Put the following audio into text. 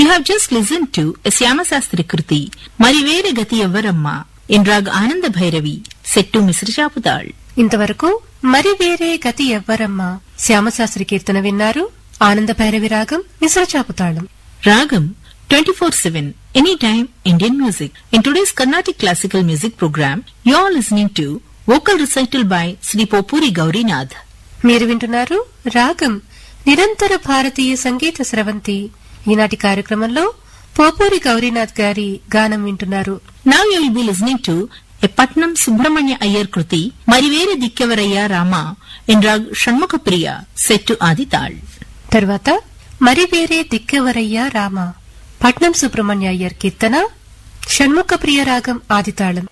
You have just listened to a Syamasastri Kruti, Marivere Gati Yavaramma, in Rag Ananda Bhairavi, set to Misra Chaputal. ఇంతవరకు మరి వేరే గతి ఎవ్వరమ్మా శ్యామశాస్త్రి కీర్తన విన్నారు ఆనంద భైరవి రాగం మిశ్రచాపుతాళం Ragam 24-7, anytime Indian music. In today's Carnatic Classical Music program, you are listening to vocal recital by Sri Popuri Gaurinath. మీరు వింటున్నారు రాగం నిరంతర భారతీయ సంగీత స్రవంతి ఈనాటి కార్యక్రమంలో పోపూరి గౌరీనాథ్ గారి గానం వింటున్నారు Now you will be listening to a Patnam Subramanya Iyer Kruti, Marivere Dikyavaraya Rama, in Rag Shanmukapriya, set to Adital. తర్వాత మరి వేరే దిక్కెవరయ్యా రామ పట్నం సుబ్రహ్మణ్య అయ్యర్ కీర్తన షణ్ముఖ ప్రియ రాగం ఆదితాళం